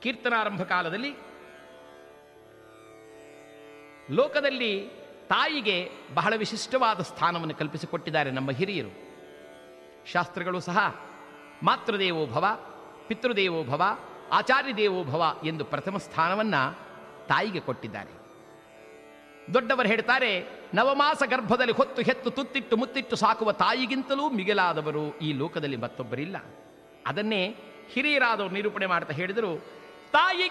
ಕೀರ್ತನಾರಂಭ ಕಾಲದಲ್ಲಿ ಲೋಕದಲ್ಲಿ ತಾಯಿಗೆ ಬಹಳ ವಿಶಿಷ್ಟವಾದ ಸ್ಥಾನವನ್ನು ಕಲ್ಪಿಸಿಕೊಟ್ಟಿದ್ದಾರೆ ನಮ್ಮ ಹಿರಿಯರು ಶಾಸ್ತ್ರಗಳು ಸಹ ಮಾತೃದೇವೋ ಭವ ಪಿತೃದೇವೋ ಭವ ಆಚಾರ್ಯ ದೇವೋ ಭವ ಎಂದು ಪ್ರಥಮ ಸ್ಥಾನವನ್ನು ತಾಯಿಗೆ ಕೊಟ್ಟಿದ್ದಾರೆ ದೊಡ್ಡವರು ಹೇಳ್ತಾರೆ ನವಮಾಸ ಗರ್ಭದಲ್ಲಿ ಹೊತ್ತು ಹೆತ್ತು ತುತ್ತಿಟ್ಟು ಮುತ್ತಿಟ್ಟು ಸಾಕುವ ತಾಯಿಗಿಂತಲೂ ಮಿಗಿಲಾದವರು ಈ ಲೋಕದಲ್ಲಿ ಮತ್ತೊಬ್ಬರಿಲ್ಲ ಅದನ್ನೇ ಹಿರಿಯರಾದವರು ನಿರೂಪಣೆ ಮಾಡ್ತಾ ಹೇಳಿದರು ತಾಯಿ